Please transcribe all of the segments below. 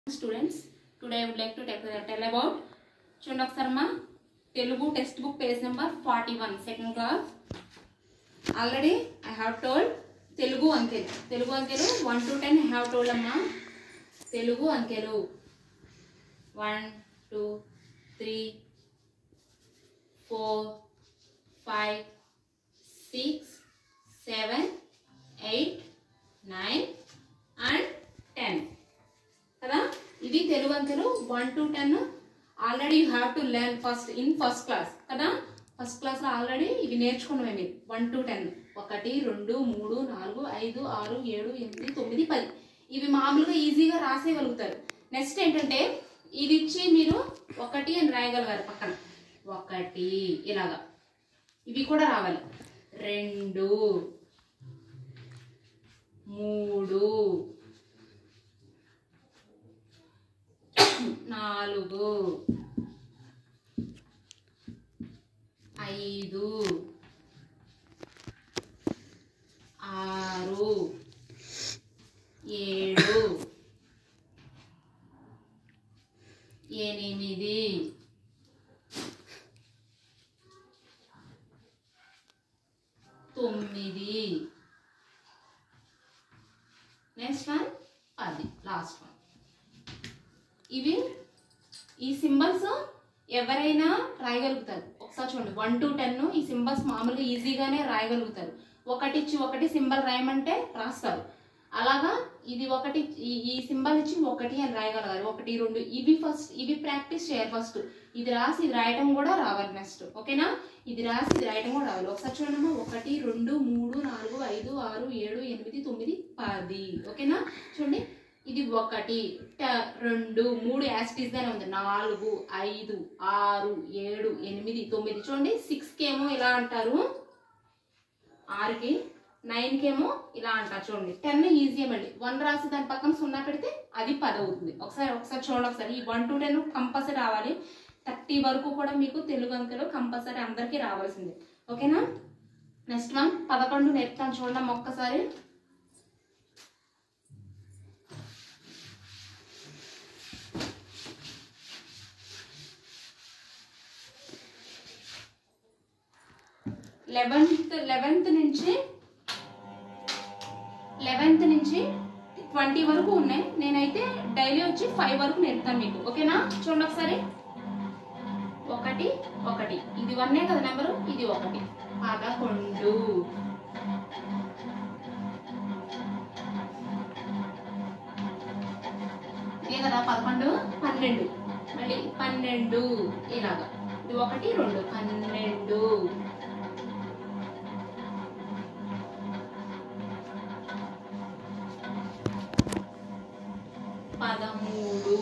students today I would like to tell about చూడండి ఒకసారి మా Telugu text book page number forty one second class already I have told Telugu అంకెలు తెలుగు అంకెలు one to ten I have told అమ్మా తెలుగు అంకెలు one two three four five six seven eight nine and ten కదా ఇది తెలుగు అంకెలు one to ten already you have to learn first in first class కదా first క్లాస్లో already ఇవి నేర్చుకున్నామే మీరు one to ten ఒకటి రెండు మూడు నాలుగు ఐదు ఆరు ఏడు ఎనిమిది తొమ్మిది పది ఇవి మామూలుగా ఈజీగా రాసేయగలుగుతారు నెక్స్ట్ ఏంటంటే ఇది ఇచ్చి మీరు ఒకటి అని రాయగలగారు పక్కన ఒకటి ఇలాగా ఇవి కూడా రావాలి రెండు మూడు నాలుగు ఐదు ఆరు ఏడు ఎనిమిది తొమ్మిది నెక్స్ట్ వన్ పది లాస్ట్ వన్ ఇవి ఈ సింబల్స్ ఎవరైనా రాయగలుగుతారు ఒకసారి చూడండి వన్ టు టెన్ ఈ సింబల్స్ మామూలుగా ఈజీగానే రాయగలుగుతారు ఒకటి ఇచ్చి ఒకటి సింబల్ రాయమంటే రాస్తారు అలాగా ఇది ఒకటి ఈ- ఈ సింబల్ ఇచ్చి ఒకటి అని రాయగలగాలి ఒకటి రెండు ఇవి ఫస్ట్ ఇవి ప్రాక్టీస్ చేయాలి ఫస్ట్ ఇది రాసి ఇది రాయటం కూడా రావాలి నెక్స్ట్ ఓకేనా ఇది రాసి ఇది రాయటం కూడా రావాలి ఒకసారి చూడమ్మా ఒకటి రెండు మూడు నాలుగు ఐదు ఆరు ఏడు ఎనిమిది తొమ్మిది పది ఓకేనా చూడండి ఇది ఒకటి ట- రెండు మూడు యాస్టీస్ గానే ఉంది నాలుగు ఐదు ఆరు ఏడు ఎనిమిది తొమ్మిది చూడండి సిక్స్ కేమో ఇలా అంటారు ఆరుకి నైన్ కేమో ఇలా అంటారు చూడండి టెన్ ఈజీ మళ్ళీ వన్ రాసి దాని పక్కన సున్నా పెడితే అది పది అవుతుంది ఒకసారి ఒకసారి చూడండి ఒకసారి ఈ వన్ టు టెన్ కంపల్సరీ రావాలి థర్టీ వరకు కూడా మీకు తెలుగు అంకెలు కంపల్సరీ అందరికీ రావాల్సిందే ఓకేనా నెక్స్ట్ వన్ పదకొండు నేర్పుతాను చూడండి ఒక్కసారి లెవెన్త్ లెవెన్త్ నుంచి లెవెన్త్ నుంచి ట్వంటీ వరకు ఉన్నాయి నేనైతే డైలీ వచ్చి ఫైవ్ వరకు నేర్పుతాను మీకు ఓకేనా చూడండి ఒకసారి ఒకటి ఒకటి ఇది వన్నే కదా నెంబరు ఇది ఒకటి పదకొండు ఇదే కదా పదకొండు పన్నెండు మళ్ళీ పన్నెండు ఇలాగా ఇది ఒకటి రెండు పన్నెండు పదమూడు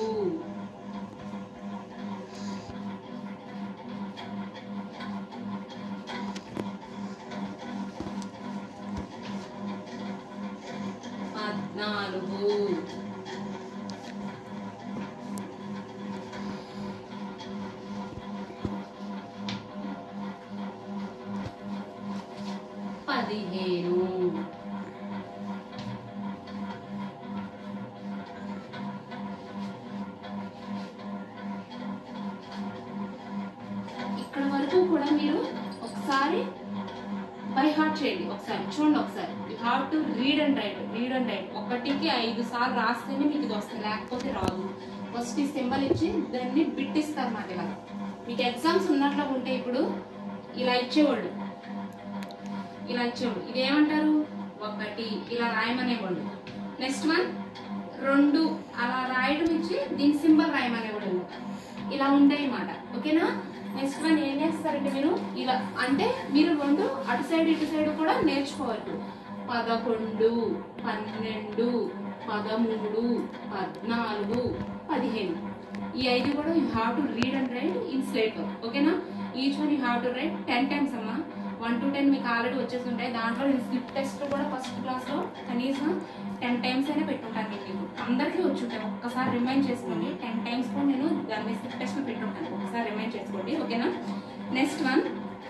పద్నాలుగు పదిహేను ఇక్కడ వరకు కూడా మీరు ఒకసారి బై హార్ట్ చేయండి ఒకసారి చూడండి ఒకసారి you have to read and write read and write ఒకటికి ఐదు సార్లు రాస్తేనే మీకు ఇది వస్తుంది లేకపోతే రాదు ఫస్ట్ ఈ సింబల్ ఇచ్చి దాన్ని బిట్ ఇస్తారు మాట ఇలా మీకు ఎగ్జామ్స్ ఉన్నట్లు ఉంటే ఇప్పుడు ఇలా ఇచ్చేవాళ్ళు ఇలా ఇచ్చేవాళ్ళు ఇది ఏమంటారు ఒకటి ఇలా రాయమనేవాళ్ళు నెక్స్ట్ వన్ రెండు అలా రాయడం ఇచ్చి దీని సింబల్ రాయమనేవాళ్ళు ఇలా ఉంటాయి అన్నమాట ఓకేనా నెక్స్ట్ వన్ ఏం చేస్తారంటే మీరు ఇలా అంటే మీరు రెండు అటు సైడ్ ఇటు సైడ్ కూడా నేర్చుకోవాలి పదకొండు పన్నెండు పదమూడు పద్నాలుగు పదిహేను ఈ ఐదు కూడా you have to read and write in slate ఓకేనా each one you have to write ten times అమ్మా వన్ టు టెన్ మీకు ఆల్రెడీ వచ్చేసి ఉంటాయి దాంట్లో నేను స్లిప్ టెస్ట్ కూడా ఫస్ట్ క్లాస్లో కనీసం టెన్ టైమ్స్ అయినా పెట్టుంటాను మీకు అందరికీ వచ్చి ఉంటాయి ఒక్కసారి రిమైండ్ చేసుకోండి టెన్ టైమ్స్ కూడా నేను దాన్ని స్లిప్ టెస్ట్ పెట్టుంటాను ఒకసారి రిమైండ్ చేసుకోండి ఓకేనా నెక్స్ట్ వన్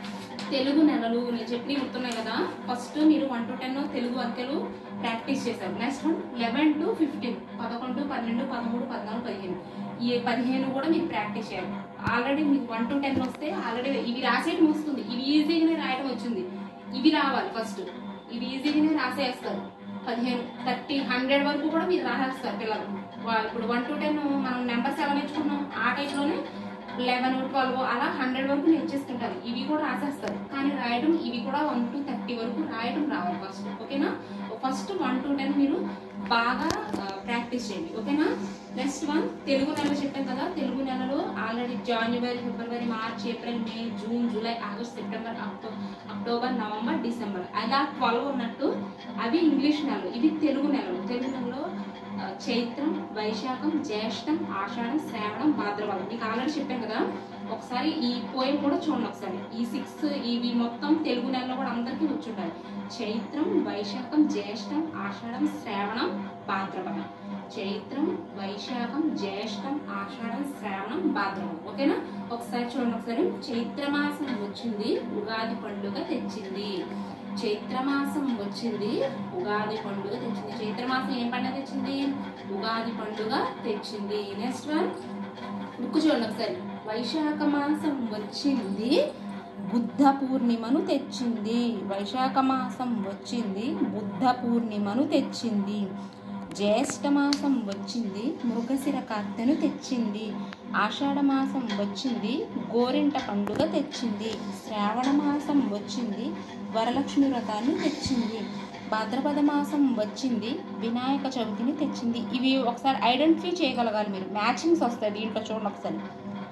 తెలుగు నెలలు నేను చెప్పి గుర్తున్నాయి కదా ఫస్ట్ మీరు వన్ టు టెన్ తెలుగు అంకెలు ప్రాక్టీస్ చేశారు next one eleven to fifteen పదకొండు పన్నెండు పదమూడు పద్నాలుగు పదిహేను ఈ పదిహేను కూడా మీరు ప్రాక్టీస్ చేయాలి ఆల్రెడీ మీకు వన్ టు టెన్ వస్తే ఆల్రెడీ ఇవి రాసేయడం వస్తుంది ఇవి ఈజీగానే రాయడం వచ్చింది ఇవి రావాలి ఫస్ట్ ఇవి ఈజీగానే రాసేస్తారు పదిహేను థర్టీ హండ్రెడ్ వరకు కూడా మీరు రాసేస్తారు పిల్లలు వా- ఇప్పుడు వన్ టు టెన్ మనం నెంబర్స్ ఎలా నేర్చుకున్నాం ఆ టైంలోనే లెవెన్ ట్వెల్వ్ అలా హండ్రెడ్ వరకు నేర్చేసుకుంటారు ఇవి కూడా రాసేస్తారు కానీ రాయడం ఇవి కూడా వన్ టు థర్టీ వరకు రాయడం రావాలి ఫస్ట్ ఓకేనా ఫస్ట్ వన్ టు టెన్ మీరు బాగా ప్రాక్టీస్ చేయండి ఓకేనా నెక్స్ట్ వన్ తెలుగు నెలలు చెప్పాను కదా తెలుగు నెలలు already January February March April May June July August September అక్టో అక్టోబర్ నవంబర్ డిసెంబర్ అలా ట్వెల్వ్ ఉన్నట్టు అవి ఇంగ్లీష్ నెలలు ఇవి తెలుగు నెలలు తెలుగు నెలలో ఆ, చైత్రం వైశాఖం జ్యేష్టం ఆషాఢం శ్రావణం భాద్రపదం మీకు ఆల్రెడీ చెప్పాను కదా ఒకసారి ఈ పోయం కూడా చూడండి ఒకసారి ఈ సిక్స్ ఇవి మొత్తం తెలుగు నెలలో కూడా అందరికీ వచ్చుంటాయి చైత్రం వైశాఖం జ్యేష్టం ఆషాఢం శ్రావణం భాద్రపదం చైత్రం వైశాఖం జ్యేష్టం ఆషాఢం శ్రావణం భాద్రపదం ఓకేనా ఒకసారి చూడండి ఒకసారి చైత్రమాసం వచ్చింది ఉగాది పండుగ తెచ్చింది చైత్రమాసం వచ్చింది ఉగాది పండుగ తెచ్చింది చైత్రమాసం ఏం పండుగ తెచ్చింది ఉగాది పండుగ తెచ్చింది నెక్స్ట్ వన్ బుక్ చూడండి ఒకసారి వైశాఖ మాసం వచ్చింది బుద్ధ పూర్ణిమను తెచ్చింది వైశాఖ మాసం వచ్చింది బుద్ధ పూర్ణిమను తెచ్చింది జ్యేష్ఠ మాసం వచ్చింది మృగశిర కార్తెను తెచ్చింది ఆషాఢ మాసం వచ్చింది గోరింట పండుగ తెచ్చింది శ్రావణ మాసం వచ్చింది వరలక్ష్మి వ్రతాన్ని తెచ్చింది భాద్రపద మాసం వచ్చింది వినాయక చవితిని తెచ్చింది ఇవి ఒకసారి ఐడెంటిఫై చేయగలగాలి మీరు మ్యాచింగ్స్ వస్తాయి దీంట్లో చూడండి ఒకసారి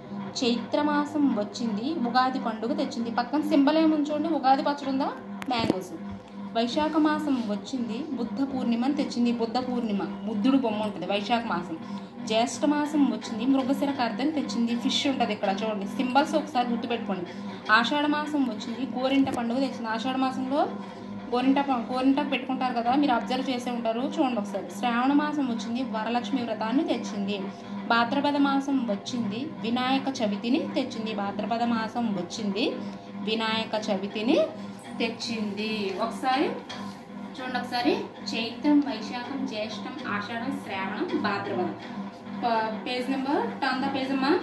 చైత్రమాసం వచ్చింది ఉగాది పండుగ తెచ్చింది పక్కన సింబల్ ఏముంది చూడండి ఉగాది పచ్చడి ఉందా మ్యాంగోస్ వైశాఖ మాసం వచ్చింది బుద్ధ పూర్ణిమని తెచ్చింది బుద్ధ పూర్ణిమ బుద్ధుడు బొమ్మ ఉంటుంది వైశాఖ మాసం జ్యేష్ఠ మాసం వచ్చింది మృగశిర కర్దని తెచ్చింది ఫిష్ ఉంటుంది ఇక్కడ చూడండి సింబల్స్ ఒకసారి గుర్తుపెట్టుకోండి ఆషాఢ మాసం వచ్చింది గోరింట పండుగ తెచ్చింది ఆషాఢ మాసంలో గోరింట ప- గోరింట పెట్టుకుంటారు కదా మీరు అబ్జర్వ్ చేసే ఉంటారు చూడండి ఒకసారి శ్రావణ మాసం వచ్చింది వరలక్ష్మి వ్రతాన్ని తెచ్చింది భాద్రపద మాసం వచ్చింది వినాయక చవితిని తెచ్చింది భాద్రపద మాసం వచ్చింది వినాయక చవితిని తెచ్చింది ఒకసారి చూడండి ఒకసారి చైత్రం వైశాఖం జ్యేష్టం ఆషాఢం శ్రావణం భాద్రపదం ప- page number turn the page అమ్మా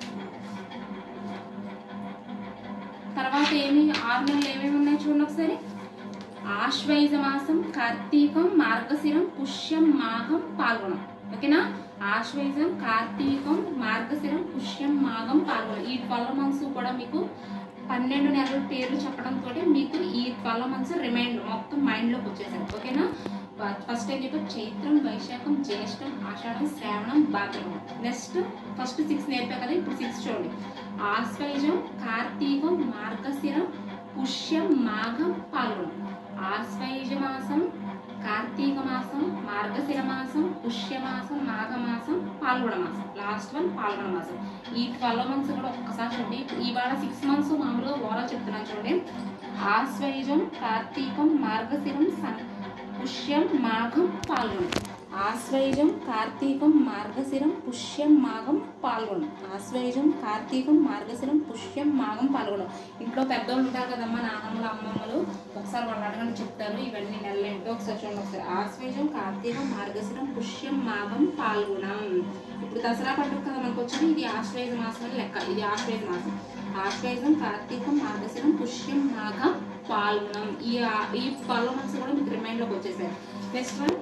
తర్వాత ఏమి ఆరు నెలలు ఏమేమి ఉన్నాయి చూడండి ఒకసారి ఆశ్వయుజ మాసం కార్తీకం మార్గశిరం పుష్యం మాఘం పాల్గొనం ఓకేనా ఆశ్వయుజం కార్తీకం మార్గశిరం పుష్యం మాఘం పాల్గొనం ఈ ట్వెల్వ్ మంత్స్ కూడా మీకు పన్నెండు నెలల పేర్లు చెప్పడంతో మీకు ఈ ట్వెల్వ్ మంత్స్ రిమైండర్ మొత్తం మైండ్లోకి వచ్చేసారు ఓకేనా ఫస్ట్ ఏం చెప్పారు చైత్రం Vaisakham Jyeshtham Ashadham Shravanam Bhadrapadam next first six నేర్పా కదా ఇప్పుడు సిక్స్ చూడండి ఆశ్వయుజం కార్తీకం మార్గశిరం పుష్యం మాఘం పాల్గొనం ఆశ్వయుజ మాసం కార్తీక మాసం మార్గశిర మాసం పుష్యమాసం మాఘమాసం పాల్గొన మాసం లాస్ట్ వన్ పాల్గొన మాసం ఈ ట్వెల్వ్ మంత్స్ కూడా ఒక్కసారి చూడండి ఇవాళ సిక్స్ మంత్స్ మామూలుగా ఓవరాల్ చెప్తున్నాను చూడండి ఆశ్వయుజం కార్తీకం మార్గశిరం సన్ పుష్యం మాఘం పాల్గొనం ఆశ్వయుజం కార్తీకం మార్గశిరం పుష్యం మాఘం పాల్గొనం ఆశ్వయుజం కార్తీకం మార్గశిరం పుష్యం మాఘం పాల్గొనం ఇంట్లో పెద్దోళ్ళు ఉంటారు కదమ్మా నాన్నమ్మలు అమ్మమ్మలు ఒకసారి వాళ్ళు అడగండి చెప్తారు ఇవన్నీ నెలలు ఏంటో ఒకసారి చూడండి ఒకసారి ఆశ్వయుజం కార్తీకం మార్గశిరం పుష్యం మాఘం పాల్గొనం ఇప్పుడు దసరా పండుగ కదా మనకు వచ్చింది ఇది ఆశ్వయుజ మాసం అని లెక్క ఇది ఆశ్వయుజ మాసం ఆశ్వయుజం కార్తీకం మార్గశిరం పుష్యం మాఘం పాల్గొనం ఈ ఆ- ఈ ట్వెల్వ్ మంత్స్ కూడా మీకు రిమైండ్లోకి వచ్చేసాయి నెక్స్ట్ వన్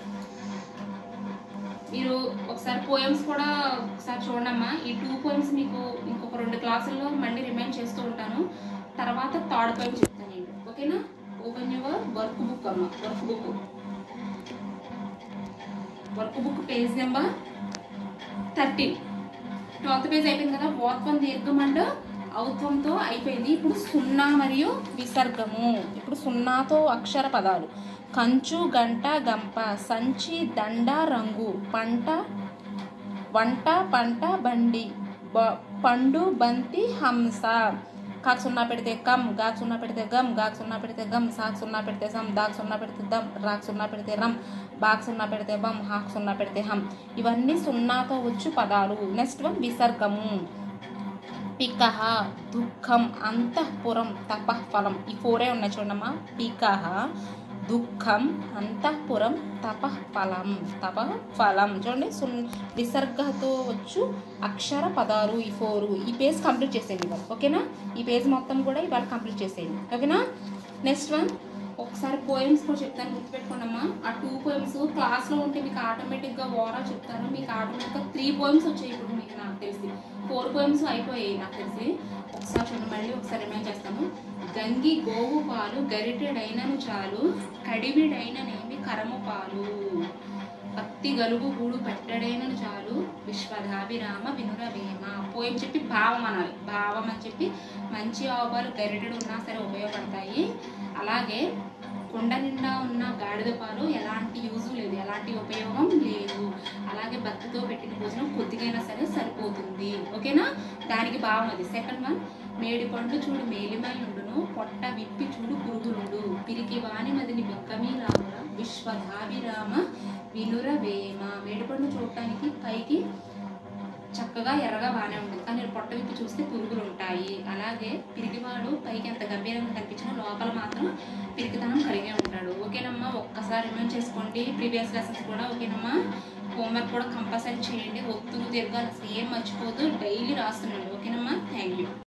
మీరు ఒకసారి పోయమ్స్ కూడా ఒకసారి చూడమ్మా ఈ టూ పోయమ్స్ మీకు ఇంకొక రెండు క్లాసుల్లో మళ్ళీ రిమైండ్ చేస్తూ ఉంటాను తర్వాత థర్డ్ పోయం చెప్తాను నేను ఓకేనా ఓపెన్ యువర్ వర్క్ బుక్ అమ్మ work book work book page number thirteen twelfth page అయిపోయింది కదా ఓత్వం దీర్ఘం అండ్ ఔత్వంతో అయిపోయింది ఇప్పుడు సున్నా మరియు విసర్గము ఇప్పుడు సున్నాతో అక్షర పదాలు కంచు గంట గంప సంచి దండ రంగు పంట వంట పంట బండి బ- పండు బంతి హంస కాకు సున్నా పెడితే కమ్ గాకు సున్నా పెడితే గమ్ గాకు సున్నా పెడితే గమ్ సాకు సున్నా పెడితే సమ్ దాకు సున్నా పెడితే దమ్ రాకు సున్నా పెడితే రమ్ బాక్ సున్నా పెడితే బమ్ హాక్ సున్నా పెడితే హమ్ ఇవన్నీ సున్నాతో వచ్చు పదాలు నెక్స్ట్ వన్ విసర్గము పికహ దుఃఖం అంతఃపురం తపః ఫలం ఈ ఫోరే ఉన్నాయి చూడమ్మా పికహ దుఃఖం అంతఃపురం తపః ఫలం తపః ఫలం చూడండి సున్ విసర్గతో వచ్చు అక్షర పదాలు ఈ ఫోరు ఈ పేజ్ కంప్లీట్ చేసేయండి ఇవాళ ఓకేనా ఈ పేజ్ మొత్తం కూడా ఇవాళ కంప్లీట్ చేసేయండి ఓకేనా నెక్స్ట్ వన్ ఒకసారి పోయమ్స్ కూడా చెప్తాను గుర్తుపెట్టుకోండమ్మా ఆ టూ పోయమ్స్ క్లాస్లో ఉంటే మీకు ఆటోమేటిక్గా ఓరా చెప్తాను మీకు ఆటోమేటిక్గా త్రీ పోయమ్స్ వచ్చాయి ఇప్పుడు మీకు నాకు తెలిసి ఫోర్ పోయమ్స్ అయిపోయాయి నాకు తెలిసి ఒకసారి చూడండి మళ్ళీ ఒకసారి రిమైండ్ చేస్తాను గంగి గోవు పాలు గరిటెడైనను చాలు కడివిడైననేమి కరము పాలు భక్తి గలుగు గూడు పెట్టడైనను చాలు విశ్వధాభిరామ వినురవేమ పోయం చెప్పి భావం అనాలి భావం అని చెప్పి మంచి ఆవుపాలు గరిటెడు ఉన్నా సరే ఉపయోగపడతాయి అలాగే కుండ నిండా ఉన్న గాడిద పాలు ఎలాంటి యూజ్ లేదు ఎలాంటి ఉపయోగం లేదు అలాగే భక్తితో పెట్టిన భోజనం కొద్దిగైనా సరే సరిపోతుంది ఓకేనా దానికి భావం అది సెకండ్ వన్ మేడి పండు చూడు మేలిమై ఉండును పొట్ట విప్పి చూడు పురుగులుండు పిరికి వాణి మదిని బిక్కమీ రాముల విశ్వధాభిరామ వినుర వేమ మేడిపండు చూడటానికి పైకి చక్కగా ఎర్రగా బాగానే ఉంటుంది కానీ పొట్ట విప్పి చూస్తే పురుగులు ఉంటాయి అలాగే పిరికివాడు పైకి ఎంత గంభీరంగా కనిపించినా లోపల మాత్రం పిరికితనం కలిగే ఉంటాడు ఓకేనమ్మా ఒక్కసారి రిమైండ్ చేసుకోండి ప్రీవియస్ లెసన్స్ కూడా ఓకేనమ్మా హోంవర్క్ కూడా కంపల్సరీ చేయండి ఒత్తులు దీర్ఘాలు అసలు ఏం మర్చిపోదు డైలీ రాస్తున్నాడు ఓకేనమ్మా థ్యాంక్ యూ